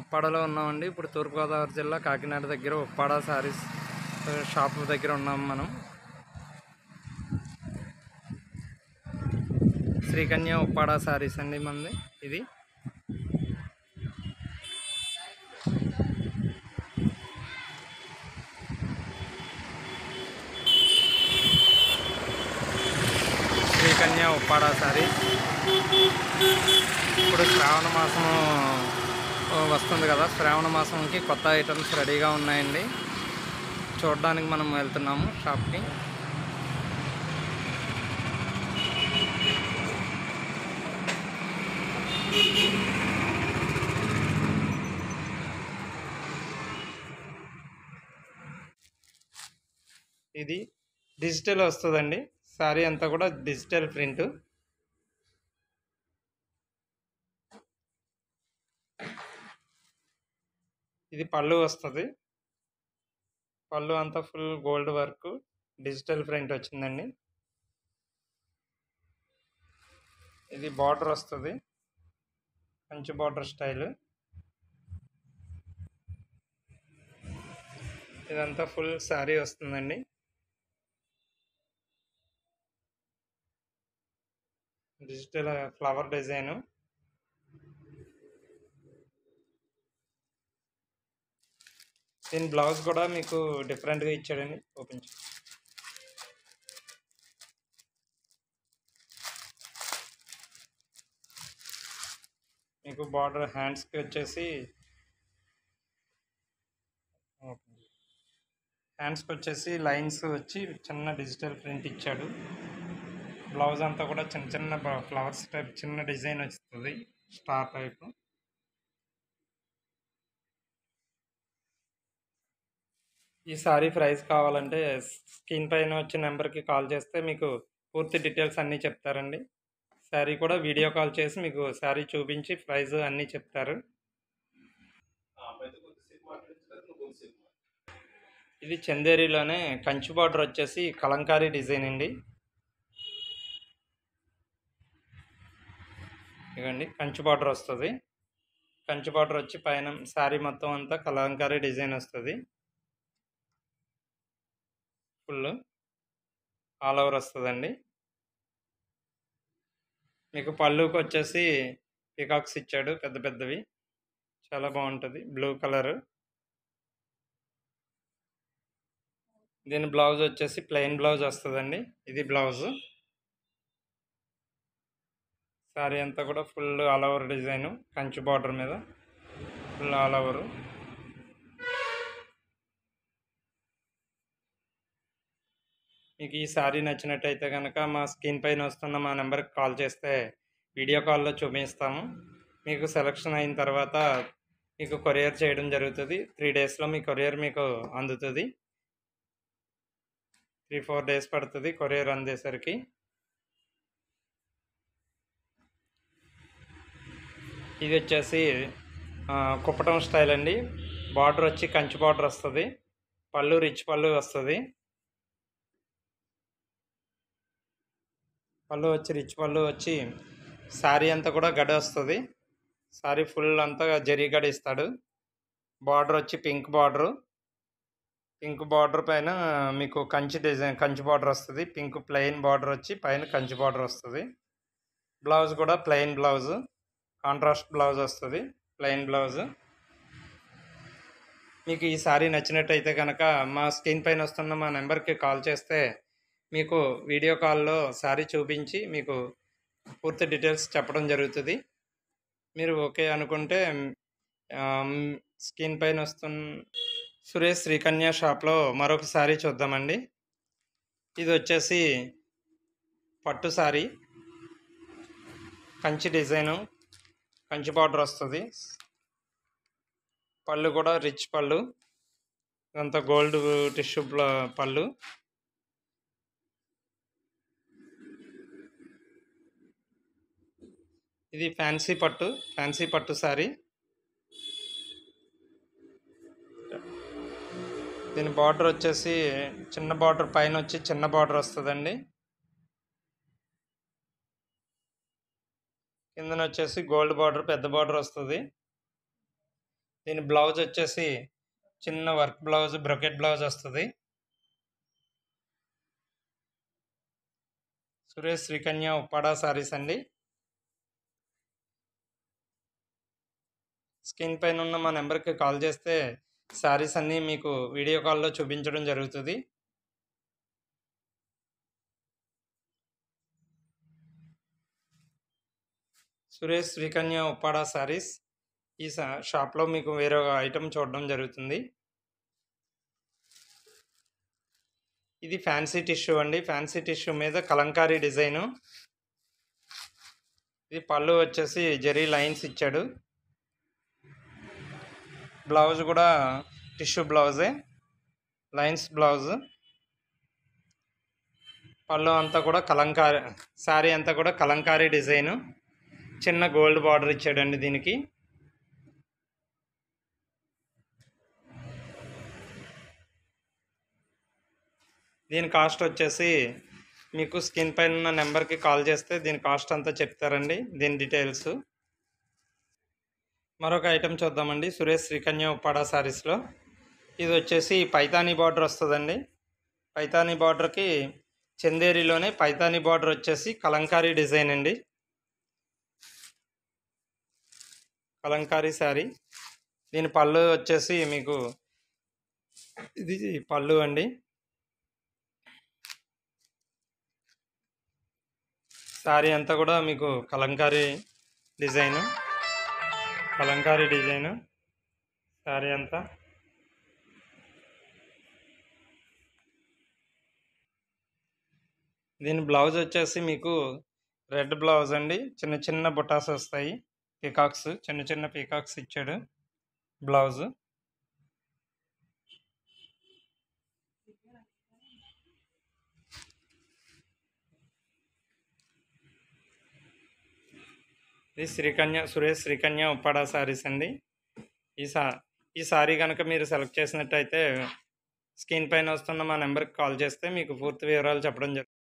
ఉప్పాడలో ఉన్నామండి ఇప్పుడు తూర్పుగోదావరి జిల్లా కాకినాడ దగ్గర ఉప్పాడ సారీస్ షాప్ దగ్గర ఉన్నాం మనం శ్రీకన్య ఉప్పాడ సారీస్ అండి మనది ఇది శ్రీకన్య ఉప్పాడ సారీ ఇప్పుడు శ్రావణ మాసం వస్తుంది కదా శ్రావణ మాసంకి కొత్త ఐటమ్స్ రెడీగా ఉన్నాయండి చూడడానికి మనం వెళ్తున్నాము షాప్కి ఇది డిజిటల్ వస్తుందండి సారీ అంతా కూడా డిజిటల్ ప్రింట్ ఇది పళ్ళు వస్తుంది పళ్ళు అంతా full gold work digital print వచ్చిందండి ఇది బార్డర్ వస్తుంది మంచి బార్డర్ స్టైల్ ఇదంతా ఫుల్ శారీ వస్తుందండి డిజిటల్ ఫ్లవర్ డిజైను దీని బ్లౌజ్ కూడా మీకు డిఫరెంట్గా ఇచ్చాడండి ఓపెన్ చే మీకు బార్డర్ హ్యాండ్స్కి వచ్చేసి హ్యాండ్స్కి వచ్చేసి లైన్స్ వచ్చి చిన్న డిజిటల్ ప్రింట్ ఇచ్చాడు బ్లౌజ్ అంతా కూడా చిన్న చిన్న ఫ్లవర్స్ టైప్ చిన్న డిజైన్ వస్తుంది స్టార్ టైప్ ఈ సారీ ప్రైస్ కావాలంటే స్క్రీన్ పైన వచ్చే నెంబర్కి కాల్ చేస్తే మీకు పూర్తి డీటెయిల్స్ అన్నీ చెప్తారండి శారీ కూడా వీడియో కాల్ చేసి మీకు శారీ చూపించి ప్రైస్ అన్నీ చెప్తారు ఇది చందేరిలోనే కంచి బార్డర్ వచ్చేసి కలంకారీ డిజైన్ అండి ఇవ్వండి కంచి బార్డర్ వస్తుంది కంచి బార్డర్ వచ్చి పైన శారీ మొత్తం అంతా కలంకారీ డిజైన్ వస్తుంది ఫుల్ ఆల్ ఓవర్ వస్తుందండి మీకు పళ్ళుకి వచ్చేసి పికాక్స్ ఇచ్చాడు పెద్ద పెద్దవి చాలా బాగుంటుంది బ్లూ కలర్ దీని బ్లౌజ్ వచ్చేసి ప్లెయిన్ బ్లౌజ్ వస్తుందండి ఇది బ్లౌజ్ శారీ అంతా కూడా full all over design Kanchi border మీద ఫుల్ ఆల్ ఓవర్ మీకు ఈ శారీ నచ్చినట్టయితే కనుక మా స్క్రీన్ పైన వస్తున్న మా నెంబర్కి కాల్ చేస్తే వీడియో కాల్లో చూపిస్తాము మీకు సెలక్షన్ అయిన తర్వాత మీకు కొరియర్ చేయడం జరుగుతుంది త్రీ డేస్లో మీ కొరియర్ మీకు అందుతుంది త్రీ ఫోర్ డేస్ పడుతుంది కొరియర్ అందేసరికి ఇది వచ్చేసి కుప్పటం స్టైల్ అండి బార్డర్ వచ్చి కంచి బార్డర్ వస్తుంది పళ్ళు రిచ్ పళ్ళు వస్తుంది పళ్ళు వచ్చి రిచ్ పళ్ళు వచ్చి శారీ అంతా కూడా గడ వస్తుంది శారీ ఫుల్ అంతా జరీ గడ ఇస్తాడు బార్డర్ వచ్చి పింక్ బార్డరు పింక్ బార్డర్ పైన మీకు కంచి డిజైన్ కంచి బార్డర్ వస్తుంది పింక్ ప్లెయిన్ బార్డర్ వచ్చి పైన కంచి బార్డర్ వస్తుంది బ్లౌజ్ కూడా ప్లెయిన్ బ్లౌజ్ కాంట్రాస్ట్ బ్లౌజ్ వస్తుంది ప్లెయిన్ బ్లౌజ్ మీకు ఈ శారీ నచ్చినట్టయితే కనుక మా స్క్రీన్ పైన వస్తున్న మా నెంబర్కి కాల్ చేస్తే మీకు వీడియో కాల్లో శారీ చూపించి మీకు పూర్తి డీటెయిల్స్ చెప్పడం జరుగుతుంది మీరు ఓకే అనుకుంటే స్క్రీన్ పైన వస్తున్న సురేష్ శ్రీకన్య షాప్లో మరొక శారీ చూద్దామండి ఇది వచ్చేసి పట్టు శారీ కంచి డిజైను కంచి బార్డర్ వస్తుంది పళ్ళు కూడా రిచ్ పళ్ళు ఇదంతా గోల్డ్ టిష్యూ పళ్ళు ఇది ఫ్యాన్సీ పట్టు ఫ్యాన్సీ పట్టు శారీ దీని బార్డర్ వచ్చేసి చిన్న బార్డర్ పైన వచ్చి చిన్న బార్డర్ వస్తుందండి కిందన వచ్చేసి గోల్డ్ బార్డర్ పెద్ద బార్డర్ వస్తుంది దీని బ్లౌజ్ వచ్చేసి చిన్న వర్క్ బ్లౌజ్ బ్రొకెట్ బ్లౌజ్ వస్తుంది సురేష్ శ్రీకన్య ఉప్పాడా సారీస్ అండి స్క్రీన్ పైన ఉన్న మా నెంబర్కి కాల్ చేస్తే శారీస్ అన్నీ మీకు వీడియో కాల్లో చూపించడం జరుగుతుంది సురేష్ శ్రీకన్య ఉప్పాడా శారీస్ ఈ షా- షాప్లో మీకు వేరే ఐటెం చూడడం జరుగుతుంది ఇది ఫ్యాన్సీ టిష్యూ అండి ఫ్యాన్సీ టిష్యూ మీద కలంకారీ డిజైను ఇది పళ్ళు వచ్చేసి జరీ లైన్స్ ఇచ్చాడు బ్లౌజ్ కూడా టిష్యూ బ్లౌజే లైన్స్ బ్లౌజ్ పళ్ళు అంతా కూడా కలంకారీ శారీ అంతా కూడా కలంకారీ డిజైను చిన్న గోల్డ్ బార్డర్ ఇచ్చాడండి దీనికి దీని కాస్ట్ వచ్చేసి మీకు స్క్రీన్ పైన ఉన్న నెంబర్కి కాల్ చేస్తే దీని కాస్ట్ అంతా చెప్తారండి దీని డీటెయిల్స్ మరొక ఐటెం చూద్దామండి సురేష్ శ్రీకన్య ఉప్పాడా శారీస్లో ఇది వచ్చేసి పైతానీ బార్డర్ వస్తుందండి పైతానీ బార్డర్కి చందేరిలోనే పైతానీ బార్డర్ వచ్చేసి కలంకారీ డిజైన్ అండి కలంకారీ శారీ దీని పళ్ళు వచ్చేసి మీకు ఇది పళ్ళు అండి శారీ అంతా కూడా మీకు కలంకారీ డిజైను కలంకారీ డిజైను శారీ అంతా దీని బ్లౌజ్ వచ్చేసి మీకు రెడ్ బ్లౌజ్ అండి చిన్న చిన్న బుటాస్ వస్తాయి పీకాక్స్ చిన్న చిన్న పీకాక్స్ ఇచ్చాడు బ్లౌజ్ ఇది శ్రీకన్య సురేష్ శ్రీకన్య ఉప్పాడా శారీస్ అండి ఈ సా ఈ సారీ కనుక మీరు సెలెక్ట్ చేసినట్టయితే స్క్రీన్ పైన వస్తున్న మా నెంబర్కి కాల్ చేస్తే మీకు పూర్తి వివరాలు చెప్పడం జరుగుతుంది